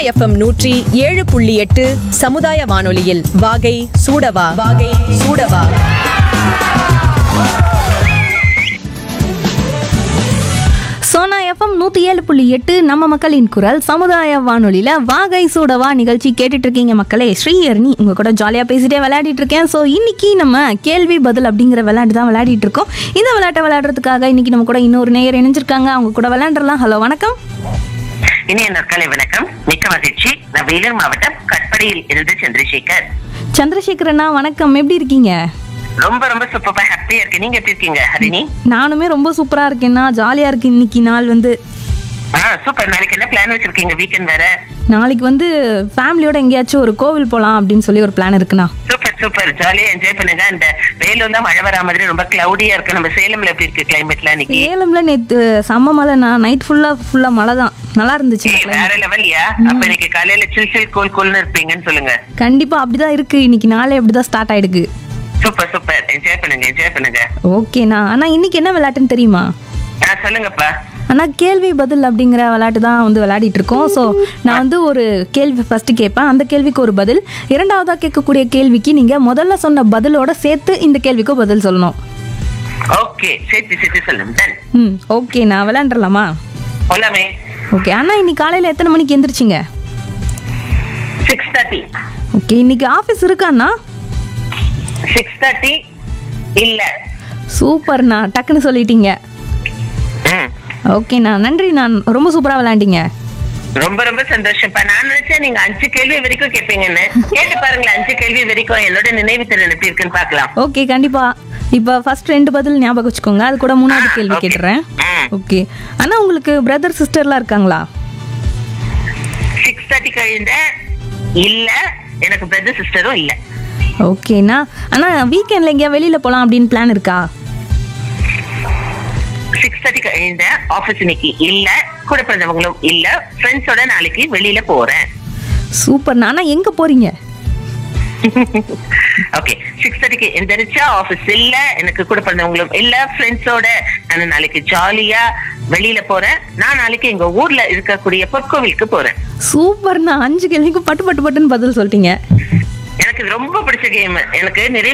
FM நூற்றி ஏழு புள்ளி எட்டு சமுதாய வானொலியில் வாகை சூடவா வாகை சூடவா சோனா எஃப்எம் நூற்றி ஏழு புள்ளி எட்டு நம்ம மக்களின் குரல் சமுதாய வானொலியில் வாகை சூடவா நிகழ்ச்சி கேட்டுட்டு இருக்கீங்க மக்களே ஸ்ரீஹரணி உங்க கூட ஜாலியாக பேசிட்டே விளையாடிட்டு இருக்கேன் ஸோ இன்னைக்கு நம்ம கேள்வி பதில் அப்படிங்கிற விளையாட்டு தான் விளையாடிட்டு இருக்கோம் இந்த விளையாட்டை விளையாடுறதுக்காக இன்னைக்கு நம்ம கூட இன்னொரு நேயர் இணைஞ்சிருக்காங்க அவங்க கூட விளையாண்டுறலாம் ஹலோ வணக்கம் இனிய நற்காலை வணக்கம் மிக்க மகிழ்ச்சி நான் வேலூர் மாவட்டம் கட்படியில் இருந்து சந்திரசேகர் சந்திரசேகரண்ணா வணக்கம் எப்படி இருக்கீங்க ரொம்ப ரொம்ப சூப்பரா ஹாப்பியா இருக்கு நீங்க எப்படி இருக்கீங்க ஹரிணி நானுமே ரொம்ப சூப்பராக இருக்கேன்னா ஜாலியாக இருக்கு இன்னைக்கு நாள் வந்து ஆ சூப்பர் நாளைக்கு என்ன பிளான் வச்சிருக்கீங்க வீக்கெண்ட் வேற நாளைக்கு வந்து ஃபேமிலியோட எங்கேயாச்சும் ஒரு கோவில் போகலாம் அப்படின்னு சொல்லி ஒரு பிளான் இருக்குண்ணா சூப்பர் சூப்பர் ஜாலியா என்ஜாய் பண்ணுங்க இந்த வேலூர்ல மழை வரா மாதிரி ரொம்ப கிளவுடியா இருக்கு நம்ம சேலம்ல எப்படி இருக்கு கிளைமேட்ல இன்னைக்கு சேலம்ல நேற்று செம்ம மழைண்ணா நைட் ஃபுல்லாக ஃபுல்லாக மழை தான் நல்லா இருந்துச்சு ஏய், வேற லெவல்யா அப்ப இன்னைக்கு காலையில சில் சில் கூல் கூல்னு இருப்பீங்கன்னு சொல்லுங்க கண்டிப்பா அப்படிதான் இருக்கு இன்னைக்கு நாளே அப்படிதான் ஸ்டார்ட் ஆயிடுக்கு சூப்பர் சூப்பர் என்ஜாய் பண்ணுங்க என்ஜாய் பண்ணுங்க ஓகேண்ணா ஆனா இன்னைக்கு என்ன விளையாட்டுன்னு தெரியுமா ஆ சொல்லுங்கப்பா ஆனா கேள்வி பதில் அப்படிங்கிற விளையாட்டு தான் வந்து விளையாடிட்டு இருக்கோம் ஸோ நான் வந்து ஒரு கேள்வி ஃபர்ஸ்ட் கேட்பேன் அந்த கேள்விக்கு ஒரு பதில் இரண்டாவதா கேட்கக்கூடிய கேள்விக்கு நீங்க முதல்ல சொன்ன பதிலோட சேர்த்து இந்த கேள்விக்கு பதில் சொல்லணும் ஓகே சேர்த்து சேர்த்து சொல்லுங்க டன் ம் ஓகே நான் விளையாண்டுலாமா போலாமே ஓகே அண்ணா இன்னைக்கு காலையில எத்தனை மணிக்கு எந்திரிச்சிங்க சிக்ஸ் தேர்ட்டி ஓகே இன்னைக்கு ஆஃபீஸ் இருக்காண்ணா சிக்ஸ் தேர்ட்டி இல்ல சூப்பர்ண்ணா டக்குன்னு சொல்லிட்டீங்க ம் ஓகேண்ணா நன்றி நான் ரொம்ப சூப்பரா விளையாண்டீங்க ரொம்ப ரொம்ப சந்தோஷம்ப்பா நான் நினைச்சேன் நீங்க அஞ்சு கேள்வி வரைக்கும் கேட்பீங்கன்னு கேட்டு பாருங்களேன் அஞ்சு கேள்வி வரைக்கும் என்னோட நினைவு திறன் எப்படி இருக்குன்னு பார்க்கலாம் ஓகே கண்டிப்பா இப்போ ஃபர்ஸ்ட் ரெண்டு பதில் ஞாபகம் வச்சுக்கோங்க அது கூட மூணாவது ஆ, கேள்வி okay. கேட்டுறேன் ம். ஓகே அண்ணா உங்களுக்கு பிரதர் சிஸ்டர்லாம் இருக்காங்களா சிக்ஸ் தேர்ட்டி கழிந்த இல்ல எனக்கு பிரதர் சிஸ்டரும் இல்ல ஓகேண்ணா அண்ணா வீக்கெண்ட்ல எங்கேயா வெளியில போலாம் அப்படின்னு பிளான் இருக்கா சிக்ஸ் தேர்ட்டி கழிந்த ஆபீஸ் இன்னைக்கு இல்ல கூட பிறந்தவங்களும் இல்ல ஃப்ரெண்ட்ஸோட நாளைக்கு வெளியில போறேன் சூப்பர்ண்ணா அண்ணா எங்க போறீங்க ஓகே சிக்ஸ் தேர்ட்டிக்கு எந்திரிச்சா ஆபீஸ் இல்ல எனக்கு கூட பிறந்தவங்களும் இல்ல ஃப்ரெண்ட்ஸோட நான் நாளைக்கு ஜாலியா வெளியில போறேன் நான் நாளைக்கு எங்க ஊர்ல இருக்கக்கூடிய பொற்கோவிலுக்கு போறேன் சூப்பர்ண்ணா அஞ்சு கேள்விக்கும் பட்டு பட்டு பட்டுன்னு பதில் சொல்லிட்டீங்க எனக்கு இது ரொம்ப பிடிச்ச கேம் எனக்கு நிறைய